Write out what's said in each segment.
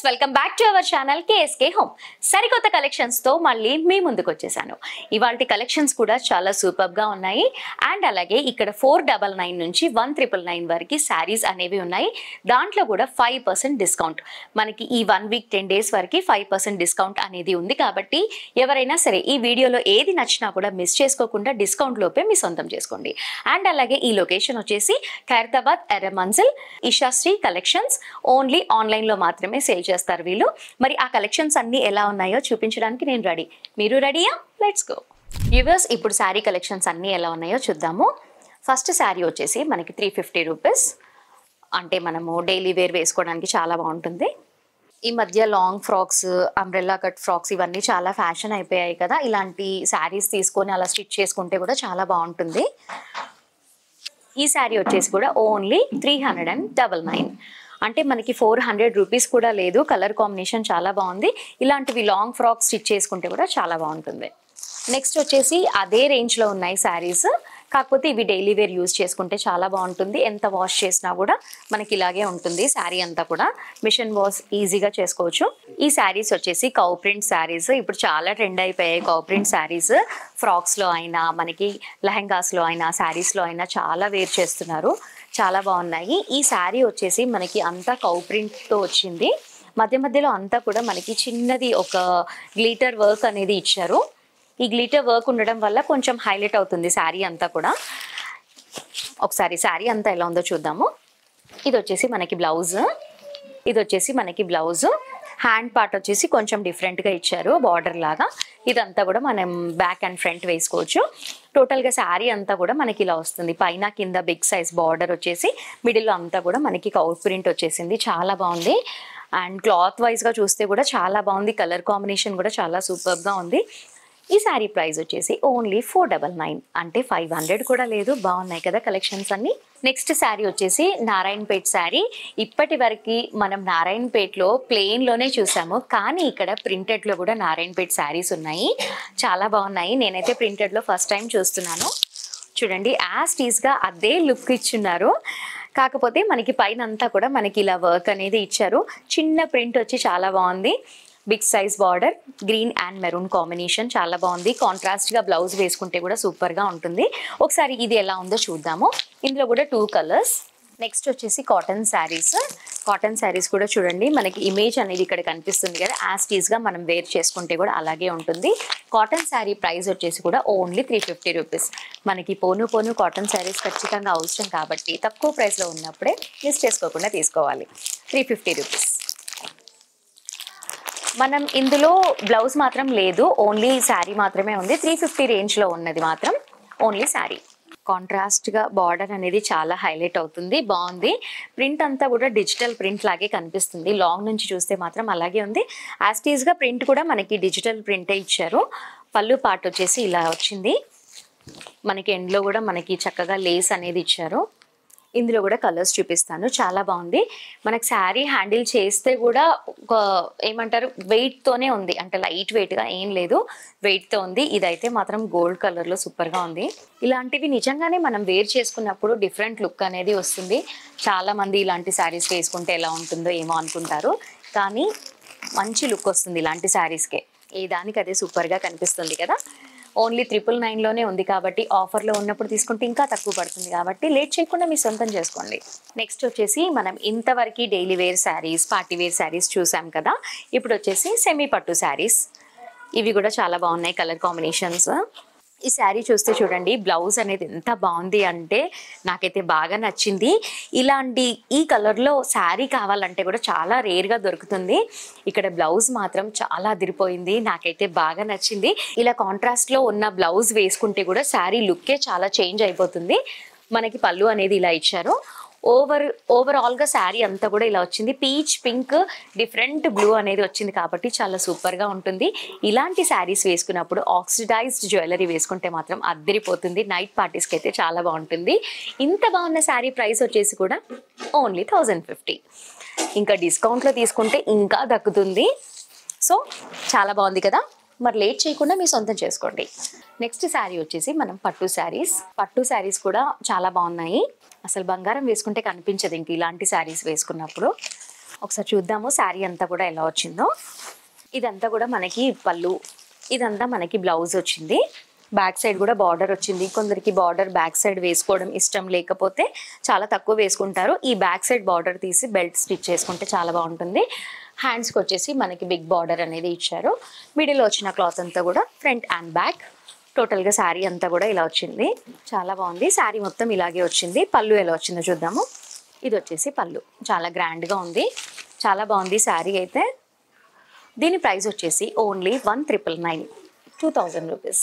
welcome back to our channel KSK home సరికొత్త collections తో మళ్ళీ మీ ముందుకు వచ్చేసాను ఇవాళ కలెక్షన్స్ కూడా చాలా సూపర్ గా ఉన్నాయి అండ్ అలాగే ఇక్కడ ఫోర్ డబల్ నైన్ నుంచి వన్ ట్రిపుల్ నైన్ వరకు శారీస్ అనేవి ఉన్నాయి దాంట్లో కూడా ఫైవ్ పర్సెంట్ డిస్కౌంట్ మనకి ఈ వన్ వీక్ టెన్ డేస్ వరకు ఫైవ్ పర్సెంట్ డిస్కౌంట్ అనేది ఉంది కాబట్టి ఎవరైనా సరే ఈ వీడియోలో ఏది నచ్చినా కూడా మిస్ చేసుకోకుండా డిస్కౌంట్ లోపే మీ సొంతం చేసుకోండి అండ్ అలాగే ఈ లొకేషన్ వచ్చేసి ఖైరతాబాద్ ఎర్రమన్సిల్ ఇషాశ్రీ కలెక్షన్స్ ఓన్లీ ఆన్లైన్లో మాత్రమే సేల్ చేస్తారు వీళ్ళు మరి ఆ కలెక్షన్స్ అన్నీ ఎలా ఉన్నాయో చూపించడానికి నేను రెడీ మీరు రెడీయా లెట్స్ గో యూవర్స్ ఇప్పుడు శారీ కలెక్షన్స్ అన్నీ ఎలా ఉన్నాయో చూద్దాము ఫస్ట్ శారీ వచ్చేసి మనకి త్రీ ఫిఫ్టీ రూపీస్ అంటే మనము డైలీ వేర్ వేసుకోవడానికి చాలా బాగుంటుంది ఈ మధ్య long frocks umbrella cut frocks ఇవన్నీ చాలా ఫ్యాషన్ అయిపోయాయి కదా ఇలాంటి శారీస్ తీసుకొని అలా స్టిచ్ చేసుకుంటే కూడా చాలా బాగుంటుంది ఈ శారీ వచ్చేసి కూడా only three hundred and double nine అంటే మనకి ఫోర్ హండ్రెడ్ రూపీస్ కూడా లేదు కలర్ కాంబినేషన్ చాలా బాగుంది ఇలాంటివి లాంగ్ ఫ్రాక్స్ స్టిచ్ చేసుకుంటే కూడా చాలా బాగుంటుంది నెక్స్ట్ వచ్చేసి అదే రేంజ్లో ఉన్నాయి శారీస్ కాకపోతే ఇవి డైలీ వేర్ యూజ్ చేసుకుంటే చాలా బాగుంటుంది ఎంత వాష్ చేసినా కూడా మనకి ఇలాగే ఉంటుంది శారీ అంతా కూడా మిషన్ వాష్ ఈజీగా చేసుకోవచ్చు ఈ శారీస్ వచ్చేసి కౌ ప్రింట్ శారీస్ ఇప్పుడు చాలా ట్రెండ్ అయిపోయాయి కౌ ప్రింట్ శారీస్ ఫ్రాక్స్లో అయినా మనకి లెహంగాస్లో అయినా శారీస్లో అయినా చాలా వేర్ చేస్తున్నారు చాలా బాగున్నాయి ఈ శారీ వచ్చేసి మనకి అంతా కౌ ప్రింట్తో వచ్చింది మధ్య మధ్యలో అంతా కూడా మనకి చిన్నది ఒక గ్లీటర్ వర్క్ అనేది ఇచ్చారు ఈ గ్లీటర్ వర్క్ ఉండడం వల్ల కొంచెం హైలైట్ అవుతుంది శారీ అంతా కూడా ఒకసారి శారీ అంతా ఎలా ఉందో చూద్దాము ఇది వచ్చేసి మనకి బ్లౌజ్ ఇది వచ్చేసి మనకి బ్లౌజ్ హ్యాండ్ పార్ట్ వచ్చేసి కొంచెం డిఫరెంట్గా ఇచ్చారు బార్డర్ లాగా ఇదంతా కూడా మనం బ్యాక్ అండ్ ఫ్రంట్ వేసుకోవచ్చు టోటల్గా శారీ అంతా కూడా మనకి ఇలా వస్తుంది పైన కింద బిగ్ సైజ్ బార్డర్ వచ్చేసి మిడిల్లో అంతా కూడా మనకి కౌట్ ప్రింట్ వచ్చేసింది చాలా బాగుంది అండ్ క్లాత్ వైజ్గా చూస్తే కూడా చాలా బాగుంది కలర్ కాంబినేషన్ కూడా చాలా సూపర్గా ఉంది ఈ శారీ ప్రైస్ వచ్చేసి ఓన్లీ ఫోర్ డబల్ నైన్ అంటే ఫైవ్ హండ్రెడ్ కూడా లేదు బాగున్నాయి కదా కలెక్షన్స్ అన్ని నెక్స్ట్ శారీ వచ్చేసి నారాయణపేట్ శారీ ఇప్పటి వరకు మనం నారాయణపేట్లో ప్లెయిన్లోనే చూసాము కానీ ఇక్కడ ప్రింటెడ్లో కూడా నారాయణపేట్ శారీస్ ఉన్నాయి చాలా బాగున్నాయి నేనైతే ప్రింటెడ్లో ఫస్ట్ టైం చూస్తున్నాను చూడండి యాజ్ టీస్గా అదే లుక్ ఇచ్చున్నారు కాకపోతే మనకి పైన అంతా కూడా మనకి ఇలా వర్క్ అనేది ఇచ్చారు చిన్న ప్రింట్ వచ్చి చాలా బాగుంది big size border green and maroon combination చాలా బాగుంది కాంట్రాస్ట్గా బ్లౌజ్ వేసుకుంటే కూడా సూపర్గా ఉంటుంది ఒకసారి ఇది ఎలా ఉందో చూద్దాము ఇందులో కూడా టూ కలర్స్ నెక్స్ట్ వచ్చేసి కాటన్ శారీస్ కాటన్ శారీస్ కూడా చూడండి మనకి ఇమేజ్ అనేది ఇక్కడ కనిపిస్తుంది కదా యాజ్ టీస్గా మనం వేర్ చేసుకుంటే కూడా అలాగే ఉంటుంది కాటన్ శారీ ప్రైస్ వచ్చేసి కూడా ఓన్లీ త్రీ ఫిఫ్టీ రూపీస్ మనకి పోను పోను కాటన్ శారీస్ ఖచ్చితంగా అవసరం కాబట్టి తక్కువ ప్రైస్లో ఉన్నప్పుడే మిస్ చేసుకోకుండా తీసుకోవాలి త్రీ ఫిఫ్టీ రూపీస్ మనం ఇందులో బ్లౌజ్ మాత్రం లేదు ఓన్లీ శారీ మాత్రమే ఉంది త్రీ ఫిఫ్టీ రేంజ్లో ఉన్నది మాత్రం ఓన్లీ శారీ కాంట్రాస్ట్గా బార్డర్ అనేది చాలా హైలైట్ అవుతుంది బాగుంది ప్రింట్ అంతా కూడా డిజిటల్ ప్రింట్ లాగే కనిపిస్తుంది లాంగ్ నుంచి చూస్తే మాత్రం అలాగే ఉంది యాస్టీస్గా ప్రింట్ కూడా మనకి డిజిటల్ ప్రింటే ఇచ్చారు పళ్ళు పార్ట్ వచ్చేసి ఇలా వచ్చింది మనకి ఎండ్లో కూడా మనకి చక్కగా లేస్ అనేది ఇచ్చారు ఇందులో కూడా కలర్స్ చూపిస్తాను చాలా బాగుంది మనకి శారీ హ్యాండిల్ చేస్తే కూడా ఒక ఏమంటారు వెయిట్తోనే ఉంది అంటే లైట్ వెయిట్గా ఏం లేదు వెయిట్తో ఉంది ఇదైతే మాత్రం గోల్డ్ కలర్లో సూపర్గా ఉంది ఇలాంటివి నిజంగానే మనం వేర్ చేసుకున్నప్పుడు డిఫరెంట్ లుక్ అనేది వస్తుంది చాలా మంది ఇలాంటి శారీస్ వేసుకుంటే ఎలా ఉంటుందో ఏమో అనుకుంటారు కానీ మంచి లుక్ వస్తుంది ఇలాంటి శారీస్కే ఏ దానికి అదే సూపర్గా కనిపిస్తుంది కదా ఓన్లీ ట్రిపుల్ నైన్లోనే ఉంది కాబట్టి ఆఫర్లో ఉన్నప్పుడు తీసుకుంటే ఇంకా తక్కువ పడుతుంది కాబట్టి లేట్ చేయకుండా మీ సొంతం చేసుకోండి నెక్స్ట్ వచ్చేసి మనం ఇంతవరకు daily wear saris party wear saris చూసాం కదా ఇప్పుడు వచ్చేసి సెమీ పట్టు శారీస్ ఇవి కూడా చాలా బాగున్నాయి కలర్ కాంబినేషన్స్ ఈ శారీ చూస్తే చూడండి బ్లౌజ్ అనేది ఎంత బాగుంది అంటే నాకైతే బాగా నచ్చింది ఇలాంటి ఈ కలర్లో శారీ కావాలంటే కూడా చాలా రేర్గా దొరుకుతుంది ఇక్కడ బ్లౌజ్ మాత్రం చాలా అదిరిపోయింది నాకైతే బాగా నచ్చింది ఇలా కాంట్రాస్ట్లో ఉన్న బ్లౌజ్ వేసుకుంటే కూడా శారీ లుక్కే చాలా చేంజ్ అయిపోతుంది మనకి పళ్ళు అనేది ఇలా ఇచ్చారు ఓవర్ ఓవరాల్గా శారీ అంతా కూడా ఇలా వచ్చింది పీచ్ పింక్ డిఫరెంట్ బ్లూ అనేది వచ్చింది కాబట్టి చాలా సూపర్గా ఉంటుంది ఇలాంటి శారీస్ వేసుకున్నప్పుడు ఆక్సిడైజ్డ్ జ్యువెలరీ వేసుకుంటే మాత్రం అద్దరిపోతుంది నైట్ పార్టీస్కి అయితే చాలా బాగుంటుంది ఇంత బాగున్న శారీ ప్రైస్ వచ్చేసి కూడా ఓన్లీ థౌజండ్ ఫిఫ్టీ ఇంకా డిస్కౌంట్లో తీసుకుంటే ఇంకా దక్కుతుంది సో చాలా బాగుంది కదా మరి లేట్ చేయకుండా మీ సొంతం చేసుకోండి నెక్స్ట్ శారీ వచ్చేసి మనం పట్టు శారీస్ పట్టు శారీస్ కూడా చాలా బాగున్నాయి అసలు బంగారం వేసుకుంటే కనిపించదు ఇంక ఇలాంటి శారీస్ వేసుకున్నప్పుడు ఒకసారి చూద్దాము శారీ అంతా కూడా ఎలా వచ్చిందో ఇదంతా కూడా మనకి పళ్ళు ఇదంతా మనకి బ్లౌజ్ వచ్చింది బ్యాక్ సైడ్ కూడా బార్డర్ వచ్చింది కొందరికి బార్డర్ బ్యాక్ సైడ్ వేసుకోవడం ఇష్టం లేకపోతే చాలా తక్కువ వేసుకుంటారు ఈ బ్యాక్ సైడ్ బార్డర్ తీసి బెల్ట్ స్టిచ్ చేసుకుంటే చాలా బాగుంటుంది హ్యాండ్స్కి వచ్చేసి మనకి బిగ్ బార్డర్ అనేది ఇచ్చారు మిడిల్ వచ్చిన క్లాత్ అంతా కూడా ఫ్రంట్ అండ్ బ్యాక్ టోటల్గా శారీ అంతా కూడా ఇలా వచ్చింది చాలా బాగుంది శారీ మొత్తం ఇలాగే వచ్చింది పళ్ళు ఎలా వచ్చిందో చూద్దాము ఇది వచ్చేసి పళ్ళు చాలా గ్రాండ్గా ఉంది చాలా బాగుంది శారీ అయితే దీని ప్రైస్ వచ్చేసి only one triple nine two thousand rupees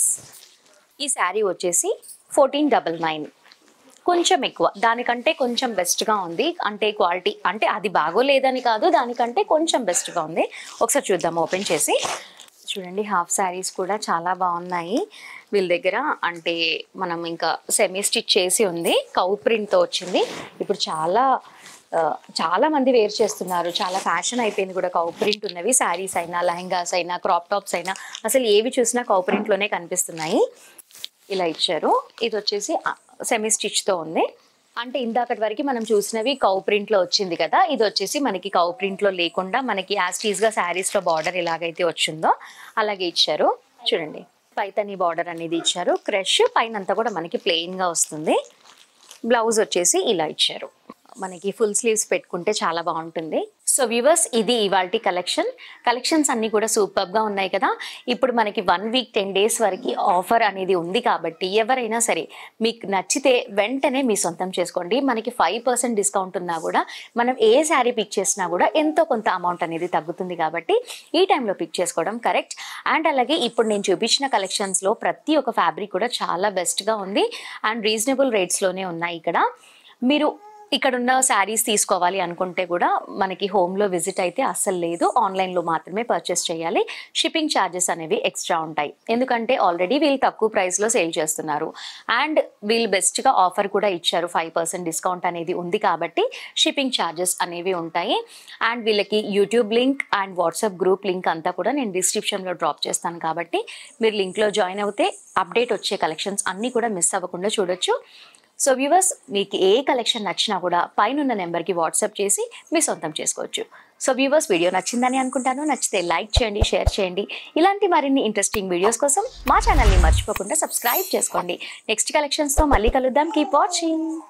ఈ శారీ వచ్చేసి ఫోర్టీన్ డబల్ నైన్ కొంచెం ఎక్కువ దానికంటే కొంచెం బెస్ట్గా ఉంది అంటే క్వాలిటీ అంటే అది బాగోలేదని కాదు దానికంటే కొంచెం బెస్ట్గా ఉంది ఒకసారి చూద్దాం ఓపెన్ చేసి చూడండి హాఫ్ శారీస్ కూడా చాలా బాగున్నాయి వీళ్ళ దగ్గర అంటే మనం ఇంకా సెమీ స్టిచ్ చేసి ఉంది కౌ ప్రింట్తో వచ్చింది ఇప్పుడు చాలా ఆ, చాలా మంది వేర్ చేస్తున్నారు చాలా ఫ్యాషన్ అయిపోయింది కూడా కౌ ప్రింట్ ఉన్నవి శారీస్ అయినా లెహంగాస్ అయినా క్రాప్ టాప్స్ అయినా అసలు ఏవి చూసినా కౌ ప్రింట్లోనే కనిపిస్తున్నాయి ఇలా ఇచ్చారు ఇది వచ్చేసి సెమీ స్టిచ్తో ఉంది అంటే ఇందాకటి వరకు మనం చూసినవి కౌ ప్రింట్లో వచ్చింది కదా ఇది వచ్చేసి మనకి కౌ ప్రింట్లో లేకుండా మనకి యాస్టీస్గా శారీస్లో బార్డర్ ఎలాగైతే వచ్చిందో అలాగే ఇచ్చారు చూడండి పైతని బార్డర్ అనేది ఇచ్చారు క్రష్ పైన అంతా కూడా మనకి ప్లెయిన్గా వస్తుంది బ్లౌజ్ వచ్చేసి ఇలా ఇచ్చారు మనకి ఫుల్ స్లీవ్స్ పెట్టుకుంటే చాలా బాగుంటుంది సో వ్యూవర్స్ ఇది ఇవాల్టి కలెక్షన్ కలెక్షన్స్ అన్నీ కూడా సూపర్గా ఉన్నాయి కదా ఇప్పుడు మనకి వన్ వీక్ టెన్ డేస్ వరకు ఆఫర్ అనేది ఉంది కాబట్టి ఎవరైనా సరే మీకు నచ్చితే వెంటనే మీ సొంతం చేసుకోండి మనకి ఫైవ్ పర్సెంట్ డిస్కౌంట్ ఉన్నా కూడా మనం ఏ శారీ పిక్ చేసినా కూడా ఎంతో కొంత అమౌంట్ అనేది తగ్గుతుంది కాబట్టి ఈ టైంలో పిక్ చేసుకోవడం కరెక్ట్ అండ్ అలాగే ఇప్పుడు నేను చూపించిన కలెక్షన్స్లో ప్రతి ఒక్క ఫ్యాబ్రిక్ కూడా చాలా బెస్ట్గా ఉంది అండ్ రీజనబుల్ రేట్స్లోనే ఉన్నాయి ఇక్కడ మీరు ఇక్కడ ఉన్న శారీస్ తీసుకోవాలి అనుకుంటే కూడా మనకి హోమ్లో విజిట్ అయితే అస్సలు లేదు ఆన్లైన్లో మాత్రమే పర్చేస్ చేయాలి షిప్పింగ్ ఛార్జెస్ అనేవి ఎక్స్ట్రా ఉంటాయి ఎందుకంటే ఆల్రెడీ వీళ్ళు తక్కువ ప్రైస్లో సేల్ చేస్తున్నారు అండ్ వీళ్ళు బెస్ట్గా ఆఫర్ కూడా ఇచ్చారు ఫైవ్ పర్సెంట్ డిస్కౌంట్ అనేది ఉంది కాబట్టి షిప్పింగ్ ఛార్జెస్ అనేవి ఉంటాయి అండ్ వీళ్ళకి YouTube link and WhatsApp group link అంతా కూడా నేను డిస్క్రిప్షన్లో డ్రాప్ చేస్తాను కాబట్టి మీరు లింక్లో జాయిన్ అవుతే అప్డేట్ వచ్చే కలెక్షన్స్ అన్నీ కూడా మిస్ అవ్వకుండా చూడొచ్చు సో వ్యూవర్స్ మీకు ఏ కలెక్షన్ నచ్చినా కూడా పైన ఉన్న నెంబర్కి వాట్సాప్ చేసి మీ సొంతం చేసుకోవచ్చు సో వ్యూవర్స్ వీడియో నచ్చిందని అనుకుంటాను నచ్చితే లైక్ చేయండి షేర్ చేయండి ఇలాంటి మరిన్ని ఇంట్రెస్టింగ్ వీడియోస్ కోసం మా ఛానల్ని మర్చిపోకుండా సబ్స్క్రైబ్ చేసుకోండి నెక్స్ట్ కలెక్షన్స్తో మళ్ళీ కలుద్దాం కీప్ వాచింగ్